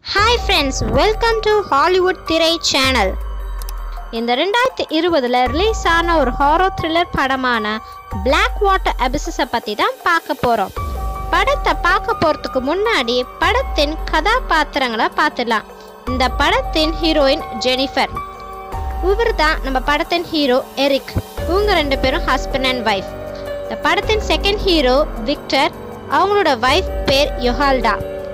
hi friends welcome to Hollywood திரை channel இந்த ரெண்டாயிரத்தி இருபதுல ரிலீஸ் ஆன ஒரு ஹாரர் த்ரில்லர் படமான பிளாக் வாட்டர் அபிசஸை பற்றி தான் பார்க்க போகிறோம் படத்தை பார்க்க போகிறதுக்கு முன்னாடி படத்தின் கதாபாத்திரங்களை பார்த்துடலாம் இந்த படத்தின் ஹீரோயின் ஜெனிஃபர் இவர் தான் நம்ம படத்தின் ஹீரோ எரிக் இவங்க ரெண்டு பேரும் ஹஸ்பண்ட் அண்ட் ஒய்ஃப் இந்த படத்தின் செகண்ட் ஹீரோ விக்டர் அவங்களோட ஒய்ஃப் பேர் யொஹால்டா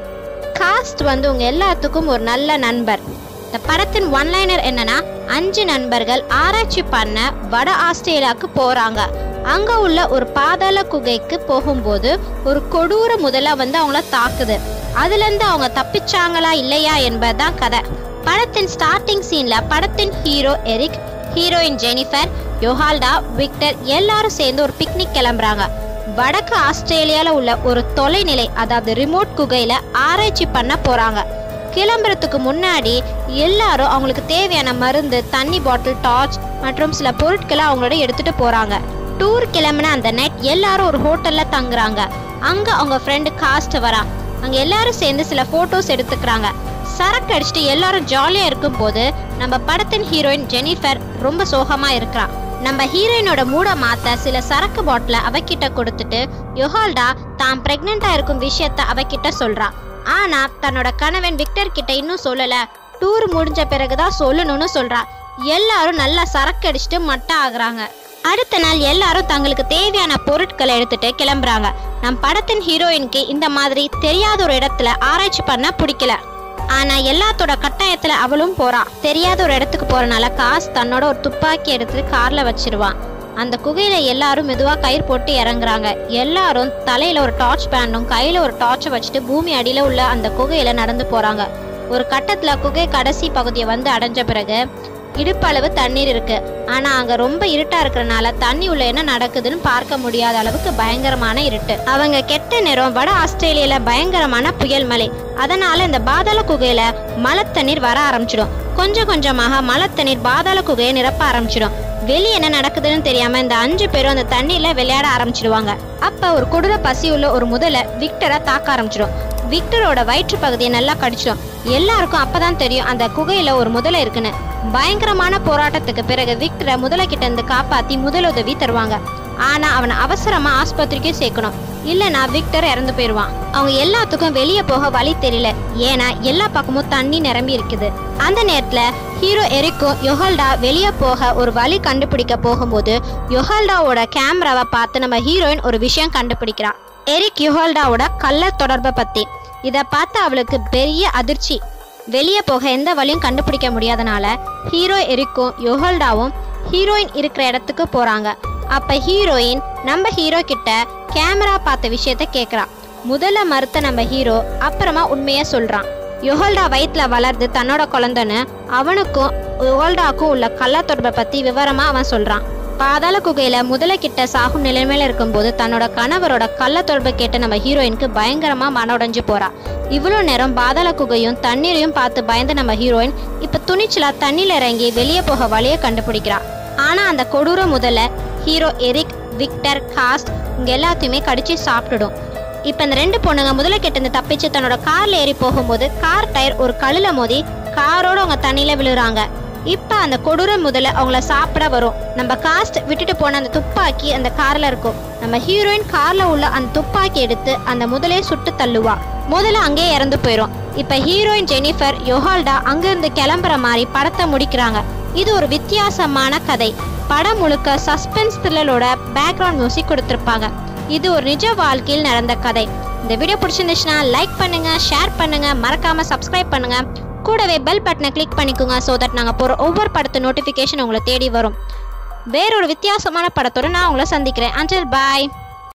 காஸ்ட் வந்து உங்க எல்லாத்துக்கும் ஒரு நல்ல நண்பர் இந்த படத்தின் ஒன்லைனர் என்னன்னா அஞ்சு நண்பர்கள் ஆராய்ச்சி பண்ண வட ஆஸ்திரேலியாவுக்கு போறாங்க அங்க உள்ள ஒரு பாதாள குகைக்கு போகும்போது ஒரு கொடூர முதலா வந்து அவங்கள தாக்குது அதுல இருந்து அவங்க தப்பிச்சாங்களா இல்லையா என்பதுதான் கதை படத்தின் ஸ்டார்டிங் சீன்ல படத்தின் hero Eric heroine Jennifer Yolanda Victor எல்லாரும் சேர்ந்து ஒரு பிக்னிக் கிளம்புறாங்க வடக்கு ஆஸ்திரேலியால உள்ள ஒரு தொலைநிலை அதாவது ரிமோட் குகையில ஆராய்ச்சி பண்ண போறாங்க கிளம்புறதுக்கு முன்னாடி எல்லாரும் அவங்களுக்கு தேவையான மருந்து தண்ணி பாட்டில் டார்ச் மற்றும் சில பொருட்களை அவங்களோட எடுத்துட்டு போறாங்க டூர் கிளம்பின அந்த நைட் எல்லாரும் ஒரு ஹோட்டல்ல தங்குறாங்க அங்க அவங்க ஃப்ரெண்டு காஸ்ட் வரா அங்க எல்லாரும் சேர்ந்து சில போட்டோஸ் எடுத்துக்கிறாங்க சரக்கு அடிச்சுட்டு எல்லாரும் ஜாலியா இருக்கும்போது நம்ம படத்தின் ஹீரோயின் ஜெனிஃபர் ரொம்ப சோகமா இருக்கிறா நம்ம ஹீரோயினோட மூட மாத்த சில சரக்கு பாட்டில அவகிட்ட கொடுத்துட்டு யொஹால்டா தான் பிரெக்னெண்டா இருக்கும் விஷயத்த அவகிட்ட சொல்றா ஆனா தன்னோட கணவன் விக்டர் கிட்ட இன்னும் சொல்லல டூர் முடிஞ்ச பிறகுதான் சொல்லணும்னு சொல்றா எல்லாரும் நல்லா சரக்கு அடிச்சுட்டு மட்ட ஆகுறாங்க அடுத்த நாள் எல்லாரும் தங்களுக்கு தேவையான பொருட்களை எடுத்துட்டு கிளம்புறாங்க நம் படத்தின் ஹீரோயினுக்கு இந்த மாதிரி தெரியாத ஒரு இடத்துல ஆராய்ச்சி பண்ண பிடிக்கல ஆனா எல்லாத்தோட கட்டாயத்துல அவளும் போறா தெரியாத ஒரு இடத்துக்கு போறனால காசு தன்னோட ஒரு துப்பாக்கி எடுத்து கார்ல வச்சிருவான் அந்த குகையில எல்லாரும் மெதுவா கயிறு போட்டு இறங்குறாங்க எல்லாரும் தலையில ஒரு டார்ச் பேண்டும் கையில ஒரு டார்ச்சை வச்சுட்டு பூமி அடியில உள்ள அந்த குகையில நடந்து போறாங்க ஒரு கட்டத்துல குகை கடைசி பகுதியை வந்து அடைஞ்ச பிறகு இடுப்பளவு தண்ணீர் இருக்கு ஆனா அங்க ரொம்ப இருட்டா இருக்கறனால தண்ணி உள்ள என்ன நடக்குதுன்னு பார்க்க முடியாத அளவுக்கு பயங்கரமான இருட்டு அவங்க கெட்ட நேரம் வட ஆஸ்திரேலியால பயங்கரமான புயல் மழை அதனால இந்த பாதாள குகையில மழை தண்ணீர் வர ஆரம்பிச்சிடும் கொஞ்சம் கொஞ்சமாக மழை தண்ணீர் பாதாள குகையை நிரப்ப ஆரம்பிச்சிடும் வெளியே என்ன நடக்குதுன்னு தெரியாம இந்த அஞ்சு பேரும் அந்த தண்ணியில விளையாட ஆரம்பிச்சிடுவாங்க அப்ப ஒரு கொடூர பசி உள்ள ஒரு முதல விக்டரை தாக்க ஆரம்பிச்சிடும் விக்டரோட வயிற்று பகுதியை நல்லா கடிச்சிடும் எல்லாருக்கும் அப்பதான் தெரியும் அந்த குகையில ஒரு முதலை இருக்குன்னு பயங்கரமான போராட்டத்துக்கு பிறகு விக்டரை முதலை கிட்ட இருந்து காப்பாத்தி முதலுதவி தருவாங்க ஆனா அவனை அவசரமா ஆஸ்பத்திரிக்கு சேர்க்கணும் இல்லனா விக்டர் இறந்து போயிடுவான் அவங்க எல்லாத்துக்கும் வெளியே போக வழி தெரியல ஏன்னா எல்லா பக்கமும் தண்ணி நிரம்பி இருக்குது அந்த நேரத்துல ஹீரோ எரிக்கும் யொஹல்டா வெளியே போக ஒரு வழி கண்டுபிடிக்க போகும்போது யொஹல்டாவோட கேமராவை பார்த்து நம்ம ஹீரோயின் ஒரு விஷயம் கண்டுபிடிக்கிறா எரிக் யுஹல்டாவோட கள்ள தொடர்பை பத்தி இதை பார்த்து அவளுக்கு பெரிய அதிர்ச்சி வெளியே போக எந்த வழியும் கண்டுபிடிக்க முடியாதனால ஹீரோ எரிக்கும் யுஹல்டாவும் ஹீரோயின் இருக்கிற இடத்துக்கு போறாங்க அப்ப ஹீரோயின் நம்ம ஹீரோ கிட்ட கேமரா பார்த்த விஷயத்த கேக்குறா முதல்ல மறுத்த நம்ம ஹீரோ அப்புறமா உண்மைய சொல்றான் யுஹல்டா வயிற்றுல வளர்ந்து தன்னோட குழந்தைன்னு அவனுக்கும் யுஹல்டாக்கும் உள்ள கள்ள தொடர்பை பத்தி விவரமா அவன் சொல்றான் பாதாள குகையில முதல கிட்ட சாகும் நிலைமையில இருக்கும்போது தன்னோட கணவரோட கள்ள தொடர்பு கேட்ட நம்ம ஹீரோயினுக்கு பயங்கரமா மன உடைஞ்சு போறா இவ்வளோ நேரம் பாதாள குகையும் தண்ணீரையும் பார்த்து பயந்த நம்ம ஹீரோயின் இப்ப துணிச்சலா தண்ணியில இறங்கி வெளியே போக வழியை கண்டுபிடிக்கிறா ஆனா அந்த கொடூர முதல்ல ஹீரோ எரிக் விக்டர் காஸ்ட் இங்க எல்லாத்தையுமே கடிச்சு சாப்பிட்டுடும் இப்ப இந்த ரெண்டு பொண்ணுங்க முதல்ல கெட்டு தப்பிச்சு தன்னோட கார்ல ஏறி போகும்போது கார் டயர் ஒரு கல்லுல மோதி காரோட அவங்க தண்ணியில விழுறாங்க இப்ப அந்த கொடூர முதல்ல அவங்கள சாப்பிட வரும் நம்ம காஸ்ட் விட்டுட்டு போன அந்த துப்பாக்கி அந்த கார்ல இருக்கும் நம்ம ஹீரோயின் கார்ல உள்ள அந்த துப்பாக்கி எடுத்து அந்த முதலே சுட்டு தள்ளுவா முதல்ல அங்கேயே இறந்து போயிடும் இப்ப ஹீரோயின் ஜெனிஃபர் யொஹால்டா அங்கிருந்து கிளம்புற மாதிரி படத்தை முடிக்கிறாங்க இது ஒரு வித்தியாசமான கதை படம் முழுக்க சஸ்பென்ஸ் த்ரில்லரோட பேக்ரவுண்ட் மியூசிக் கொடுத்துருப்பாங்க இது ஒரு நிஜ வாழ்க்கையில் நடந்த கதை இந்த வீடியோ பிடிச்சிருந்துச்சுன்னா லைக் பண்ணுங்க ஷேர் பண்ணுங்க மறக்காம சப்ஸ்கிரைப் பண்ணுங்க கூடவே பெல் பட்டனை கிளிக் பண்ணிக்கோங்க ஸோ தட் நாங்கள் போகிற ஒவ்வொரு படத்து நோட்டிஃபிகேஷன் உங்களை தேடி வரும் வேறொரு வித்தியாசமான படத்தோட நான் உங்களை சந்திக்கிறேன் அஞ்சல் பாய்